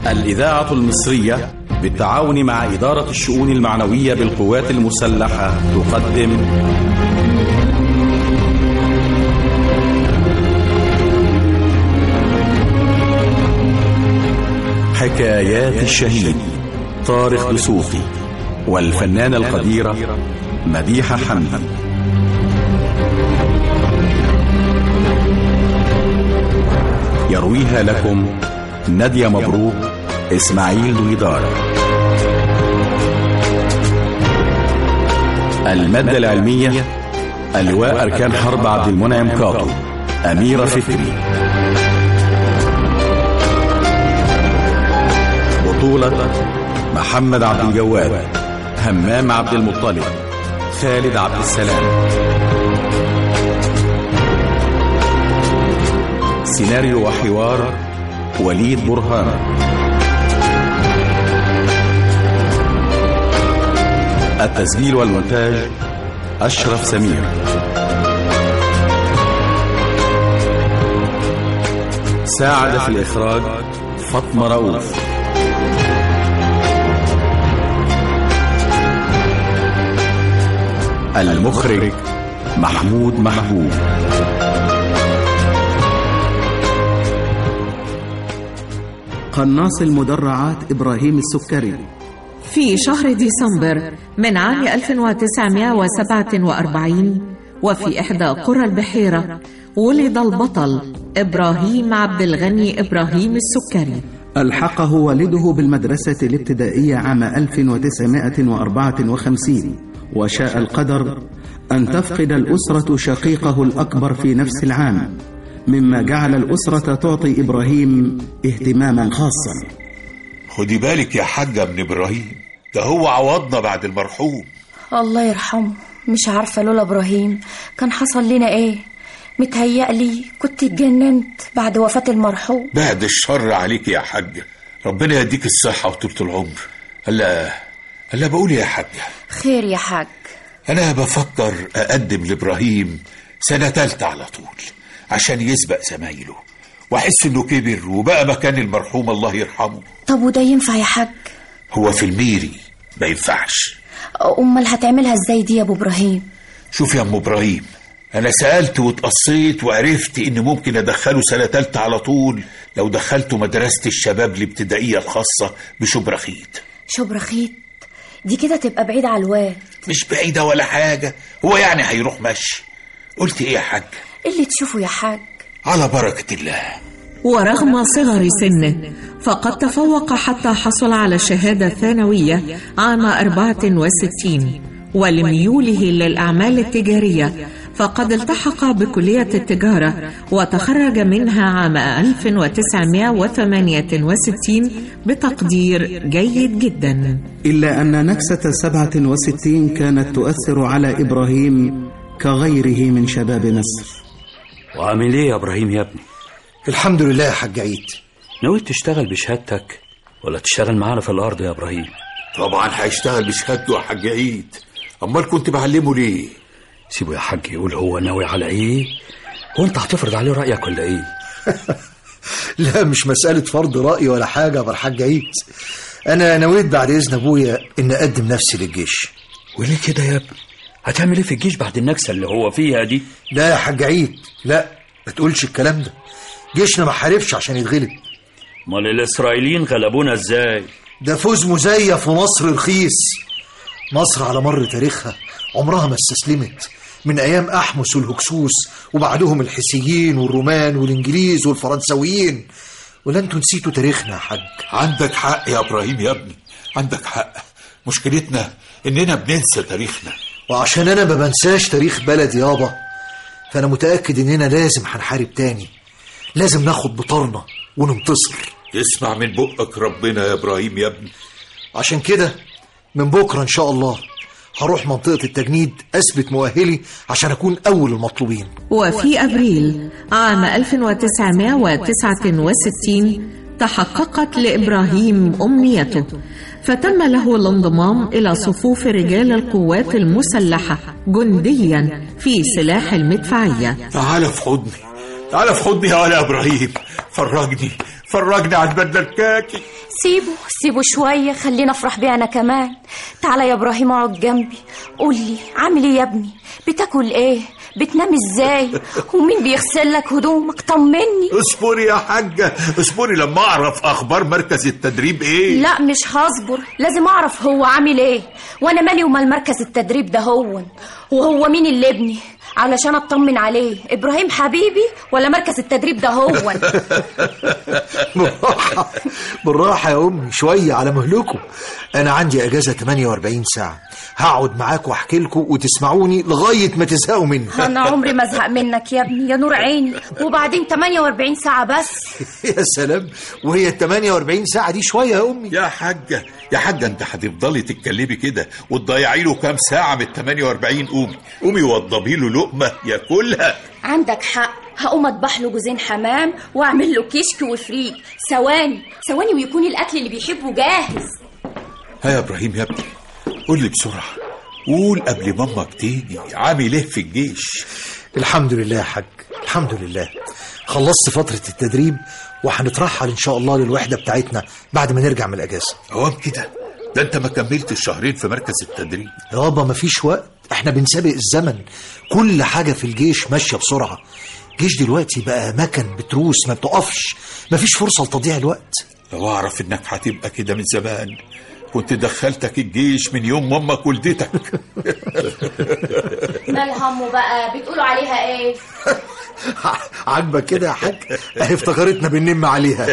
الإذاعة المصرية بالتعاون مع إدارة الشؤون المعنوية بالقوات المسلحة تقدم حكايات الشهيد طارق دسوقي والفنانة القديرة مديحة حمدي يرويها لكم نادية مبروك إسماعيل دويدار المادة العلمية اللواء أركان حرب عبد المنعم كاطو أميرة فكري بطولة محمد عبد الجواد همام عبد المطلب خالد عبد السلام سيناريو وحوار وليد برهان التسجيل والمونتاج أشرف سمير ساعد في الإخراج فاطمة رؤوف المخرج محمود محبوب قناص المدرعات إبراهيم السكري في شهر ديسمبر من عام 1947 وفي إحدى قرى البحيرة ولد البطل إبراهيم عبد الغني إبراهيم السكري ألحقه والده بالمدرسة الابتدائية عام 1954 وشاء القدر أن تفقد الأسرة شقيقه الأكبر في نفس العام مما جعل الأسرة تعطي إبراهيم اهتماما خاصا خدي بالك يا حاجة من إبراهيم ده هو عوضنا بعد المرحوم الله يرحمه مش عارفة لولا إبراهيم كان حصل لنا إيه متهيألي كنت اتجننت بعد وفاة المرحوم بعد الشر عليك يا حاجة ربنا يديك الصحة وطولة العمر ألا ألا بقول يا حاجة خير يا حاج أنا بفكر أقدم لإبراهيم سنة تالتة على طول عشان يسبق زمايله وأحس إنه كبر وبقى مكان المرحوم الله يرحمه طب وده ينفع يا حاج هو في الميري ما ينفعش أمال هتعملها إزاي دي يا أبو إبراهيم شوف يا أم إبراهيم أنا سألت واتقصيت وعرفت إن ممكن أدخله سنة تالتة على طول لو دخلته مدرسة الشباب الابتدائية الخاصة بشبرخيت شبرخيت دي كده تبقى بعيدة على الواد مش بعيدة ولا حاجة هو يعني هيروح مشي قلت إيه يا حاج اللي تشوفه يا حاج على بركة الله ورغم صغر سنه فقد تفوق حتى حصل على الشهادة الثانوية عام 64 ولميوله للأعمال التجارية فقد التحق بكلية التجارة وتخرج منها عام 1968 بتقدير جيد جدا إلا أن نكسة 67 كانت تؤثر على إبراهيم كغيره من شباب مصر وعامل ايه يا ابراهيم يا ابني الحمد لله يا حاج عيد ناوي تشتغل بشهادتك ولا تشتغل معانا في الارض يا ابراهيم طبعا هيشتغل بشهادته يا حاج عيد أمال كنت بعلمه ليه سيبه يا حاج يقول هو ناوي على ايه وانت هتفرض عليه رايك ولا ايه لا مش مسألة فرض رأي ولا حاجة يا حاج عيد أنا نويت بعد إذن أبويا إن أقدم نفسي للجيش وليه كده يا ابني هتعمل ايه في الجيش بعد النكسه اللي هو فيها دي لا يا حاج عيد لا ما تقولش الكلام ده جيشنا ما حاربش عشان يتغلب امال الاسرائيليين غلبونا ازاي ده فوز مزيف ومصر رخيص مصر على مر تاريخها عمرها ما استسلمت من أيام أحمس والهكسوس وبعدهم الحسيين والرومان والإنجليز والفرنسويين ولا أنتوا نسيتوا تاريخنا يا حاج عندك حق يا إبراهيم يا ابني عندك حق مشكلتنا إننا بننسى تاريخنا وعشان أنا ما بنساش تاريخ بلدي يابا فأنا متأكد إننا لازم هنحارب تاني لازم ناخد بطارنا وننتصر اسمع من بقك ربنا يا إبراهيم يا ابني عشان كده من بكرة إن شاء الله هروح منطقة التجنيد أثبت مؤهلي عشان أكون أول المطلوبين وفي أبريل عام 1969 تحققت لإبراهيم أمنيته فتم له الانضمام إلى صفوف رجال القوات المسلحة جنديا في سلاح المدفعية تعال في حضني تعال في حضني يا ولا إبراهيم فرجني فرجني على البدله الكاكي سيبه سيبه شوية خلينا افرح بيه انا كمان تعالى يا ابراهيم اقعد جنبي قول لي عامل ايه يا ابني بتاكل ايه بتنام ازاي ومين بيغسل لك هدومك طمني اصبري يا حاجه اصبري لما اعرف اخبار مركز التدريب ايه لا مش هصبر لازم اعرف هو عامل ايه وانا مالي ومال مركز التدريب ده هو وهو مين اللي ابني علشان اطمن عليه ابراهيم حبيبي ولا مركز التدريب ده هو بالراحة بالراحة يا أمي شوية على مهلكم أنا عندي أجازة 48 ساعة هقعد معاك واحكي لكم وتسمعوني لغاية ما تزهقوا مني انا عمري ما ازهق منك يا ابني يا نور عيني وبعدين 48 ساعة بس يا سلام وهي ال 48 ساعة دي شوية يا أمي يا حاجه يا حاجه انت هتفضلي تتكلمي كده وتضيعي له كام ساعه من 48 قومي قومي وضبي له لقمه ياكلها عندك حق هقوم اطبخ له جوزين حمام واعمل له كشك وفريك ثواني ثواني ويكون الاكل اللي بيحبه جاهز ها يا ابراهيم يا ابني قول لي بسرعه قول قبل مامك تيجي عامل ايه في الجيش الحمد لله يا حاج الحمد لله خلصت فترة التدريب وهنترحل إن شاء الله للوحدة بتاعتنا بعد ما نرجع من الأجازة هو كده ده انت ما كملتش شهرين في مركز التدريب يابا مفيش وقت احنا بنسابق الزمن كل حاجة في الجيش ماشية بسرعة الجيش دلوقتي بقى مكن بتروس ما بتقفش مفيش فرصة لتضييع الوقت لو اعرف انك هتبقى كده من زمان كنت دخلتك الجيش من يوم ما امك ولدتك مالها امه بقى بتقولوا عليها ايه عاجبك كده يا حاج اهي افتكرتنا بننم عليها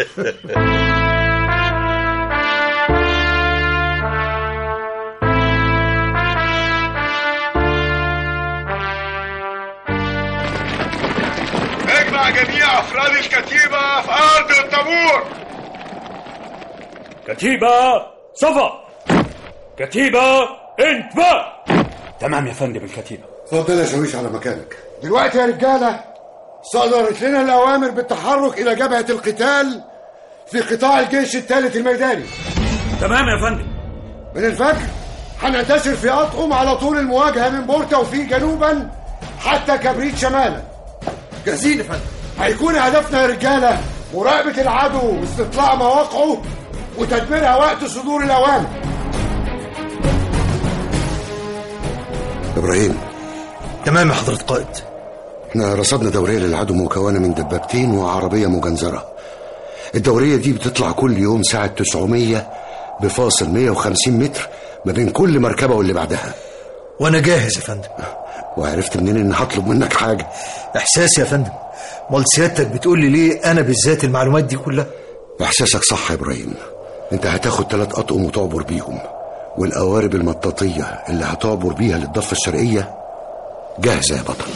اجمع جميع افراد الكتيبه في ارض الطابور كتيبة صفا كتيبة انتباه تمام يا فندم الكتيبة اتفضل يا شويش على مكانك دلوقتي يا رجاله صدرت لنا الاوامر بالتحرك الى جبهه القتال في قطاع الجيش الثالث الميداني تمام يا فندم من الفجر هننتشر في اطقم على طول المواجهه من بور توفيق جنوبا حتى كبريت شمالا جاهزين يا فندم هيكون هدفنا يا رجاله مراقبه العدو واستطلاع مواقعه وتدميرها وقت صدور الاوامر ابراهيم تمام يا حضرة قائد احنا رصدنا دورية للعدو مكونة من دبابتين وعربية مجنزرة الدورية دي بتطلع كل يوم ساعة 900 بفاصل 150 متر ما بين كل مركبة واللي بعدها وانا جاهز يا فندم وعرفت منين ان هطلب منك حاجة احساس يا فندم مال سيادتك بتقول لي ليه انا بالذات المعلومات دي كلها واحساسك صح يا ابراهيم انت هتاخد ثلاث اطقم وتعبر بيهم والقوارب المطاطية اللي هتعبر بيها للضفة الشرقية جاهزة يا بطل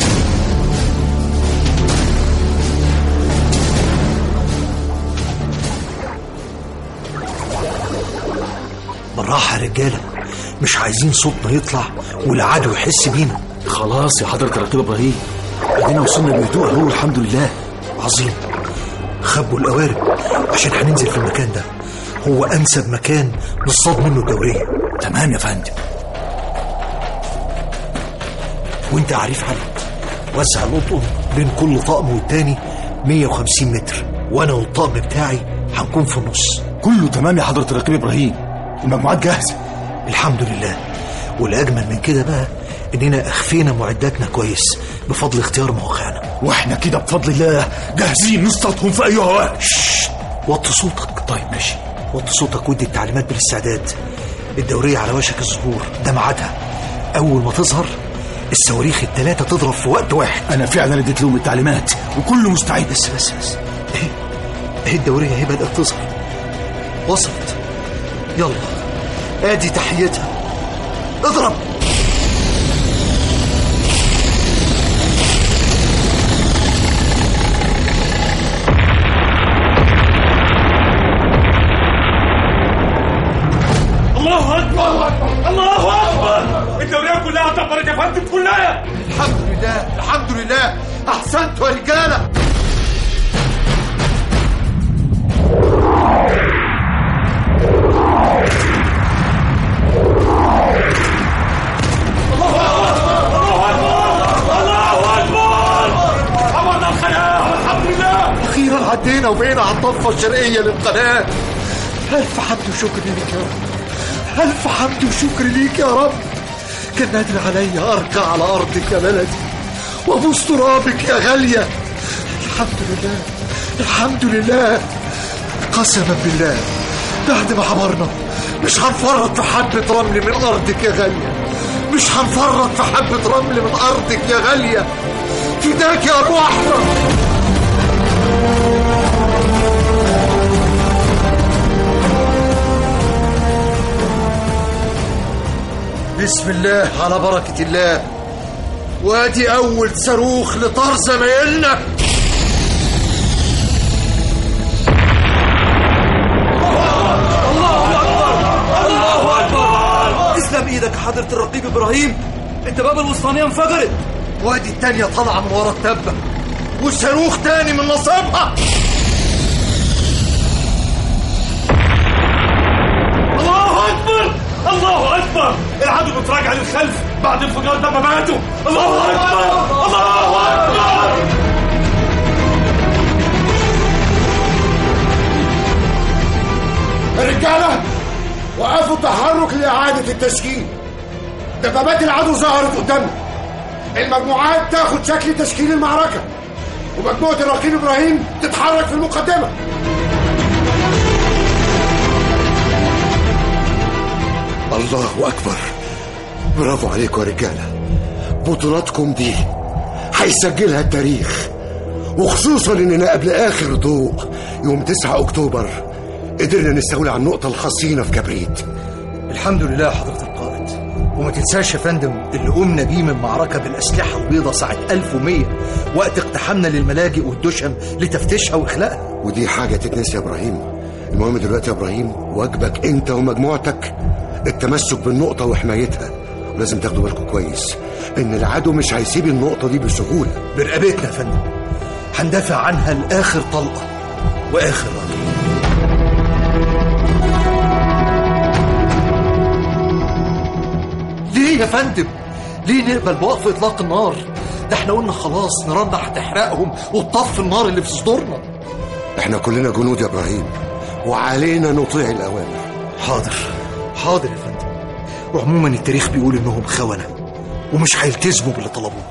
بالراحة يا رجالة مش عايزين صوتنا يطلع والعدو يحس بينا خلاص يا حضرة الرقيب ابراهيم ادينا وصلنا بهدوء اهو الحمد لله عظيم خبوا القوارب عشان هننزل في المكان ده هو انسب مكان نصطاد منه الدورية تمام يا فندم وانت عارف علي وسع القطن بين كل طقم والتاني 150 متر وانا والطقم بتاعي هنكون في النص كله تمام يا حضرة الرقيب ابراهيم المجموعات جاهزة الحمد لله والاجمل من كده بقى اننا اخفينا معداتنا كويس بفضل اختيار مواقعنا واحنا كده بفضل الله جاهزين نصطادهم في اي وقت وطي صوتك طيب ماشي وطي صوتك ودي التعليمات بالاستعداد الدورية على وشك الظهور ده ميعادها أول ما تظهر الصواريخ التلاتة تضرب في وقت واحد انا فعلا اديت لهم التعليمات وكله مستعد بس بس بس اهي اهي الدورية اهي بدأت تظهر وصلت يلا ادي تحيتها اضرب الله اكبر الله اكبر الدورية كلها طبرت يا فندم كلها الحمد لله الحمد لله احسنتوا يا رجاله الله اكبر عبرنا الخيال الحمد لله اخيرا عدينا بيننا وبين على الضفة الشرقية للقناة ألف حمد وشكر ليك يا رب ألف حمد وشكر ليك يا رب كان نادر عليا أركع على أرضك يا بلدي وأبوس ترابك يا غالية الحمد لله الحمد لله قسما بالله بعد ما حضرنا مش هنفرط في حبة رمل من أرضك يا غالية مش هنفرط في حبة رمل من أرضك يا غالية فداك يا أرواحنا بسم الله على بركة الله وادي أول صاروخ لطار زمايلنا اسلم ايدك حضرة الرقيب ابراهيم انت باب الوسطانية انفجرت وادي التانية طالعة من ورا التبة وصاروخ تاني من نصيبها الله اكبر الله اكبر العدو بتراجع للخلف بعد انفجار دباباته الله اكبر الله اكبر الرجالة وقفوا التحرك لإعادة التشكيل دبابات العدو ظهرت قدامنا المجموعات تاخد شكل تشكيل المعركة ومجموعة الرقيب إبراهيم تتحرك في المقدمة الله أكبر برافو عليكم يا رجالة بطولاتكم دي هيسجلها التاريخ وخصوصا اننا قبل اخر ضوء يوم 9 اكتوبر قدرنا نستولي على النقطة الحصينة في كبريت الحمد لله حضرة القائد وما تنساش يا فندم اللي قمنا بيه من معركة بالأسلحة البيضاء ساعة 1100 وقت اقتحامنا للملاجئ والدشم لتفتيشها وإخلاءها ودي حاجة تتنسي يا ابراهيم المهم دلوقتي يا ابراهيم واجبك انت ومجموعتك التمسك بالنقطة وحمايتها ولازم تاخدوا بالكم كويس ان العدو مش هيسيب النقطة دي بسهولة برقبتنا يا فندم هندافع عنها لآخر طلقة وآخر رجل ليه يا فندم ليه نقبل بوقف اطلاق النار ده احنا قلنا خلاص نيراننا هتحرقهم وتطفي النار اللي في صدورنا احنا كلنا جنود يا ابراهيم وعلينا نطيع الاوامر حاضر حاضر يا فندم وعموما التاريخ بيقول انهم خونة ومش هيلتزموا باللي طلبوه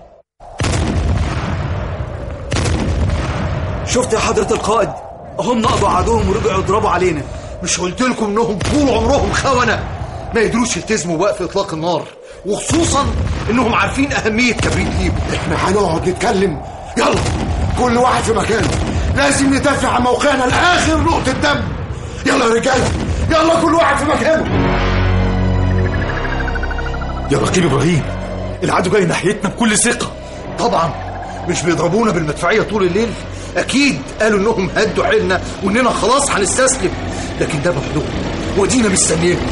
شفت يا حضرة القائد هم نقضوا عدوهم ورجعوا يضربوا علينا مش قلت لكم انهم طول عمرهم خونة ما يقدروش يلتزموا بوقف اطلاق النار وخصوصا انهم عارفين اهمية كبريت ليبو احنا هنقعد نتكلم يلا كل واحد في مكانه لازم ندافع عن موقعنا لاخر نقطة دم يلا يا رجاله يلا كل واحد في مكانه يا رقيب ابراهيم العدو جاي ناحيتنا بكل ثقة طبعا مش بيضربونا بالمدفعية طول الليل اكيد قالوا انهم هدوا حيلنا واننا خلاص هنستسلم لكن ده بحدهم ودينا مستنيين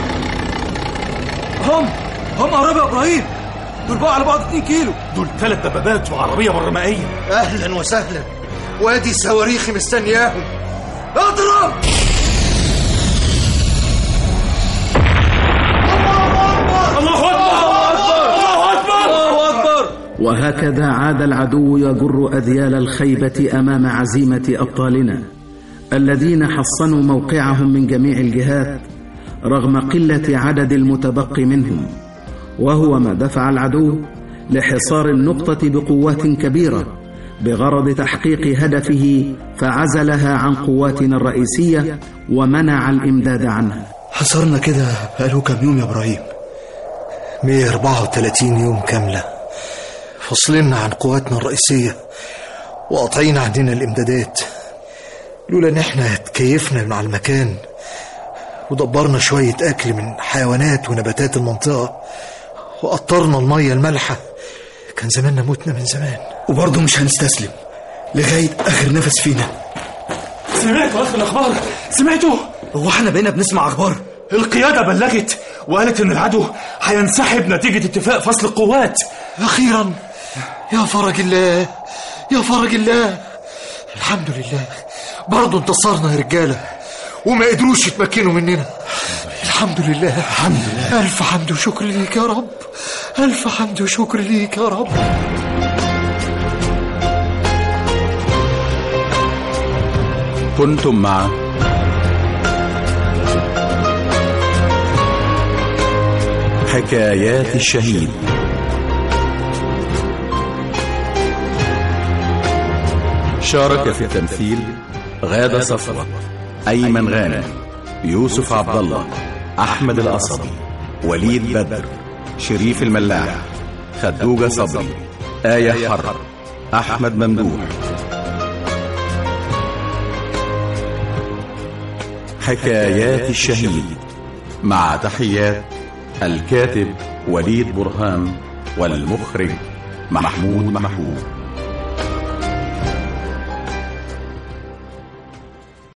هم هم قربوا يا ابراهيم دول بقى على بعض 2 كيلو دول ثلاث دبابات وعربية برمائية اهلا وسهلا وادي صواريخي مستنياهم اضرب الله اكبر الله اكبر الله اكبر وهكذا عاد العدو يجر أذيال الخيبة أمام عزيمة أبطالنا الذين حصنوا موقعهم من جميع الجهات رغم قلة عدد المتبقي منهم وهو ما دفع العدو لحصار النقطة بقوات كبيرة بغرض تحقيق هدفه فعزلها عن قواتنا الرئيسية ومنع الإمداد عنها حصرنا كده بقاله كام يوم يا ابراهيم 134 يوم كاملة فصلنا عن قواتنا الرئيسية وقاطعين عندنا الامدادات لولا ان احنا تكيفنا مع المكان ودبرنا شوية اكل من حيوانات ونباتات المنطقة وقطرنا المية المالحة كان زماننا متنا من زمان وبرضه مش هنستسلم لغاية آخر نفس فينا سمعتوا اخر الاخبار سمعتوا هو احنا بقينا بنسمع أخبار القيادة بلغت وقالت ان العدو هينسحب نتيجة اتفاق فصل القوات أخيرا يا فرج الله يا فرج الله الحمد لله برضه انتصرنا يا رجالة وما قدروش يتمكنوا مننا الحمد لله الحمد لله ألف حمد وشكر ليك يا رب ألف حمد وشكر ليك يا رب كنتم مع حكايات الشهيد شارك في التمثيل غادة صفوة أيمن غانم يوسف عبد الله أحمد الأصبي وليد بدر شريف الملاح خدوجة صبري آية حرب أحمد ممدوح حكايات الشهيد مع تحيات الكاتب وليد برهان والمخرج محمود محبوب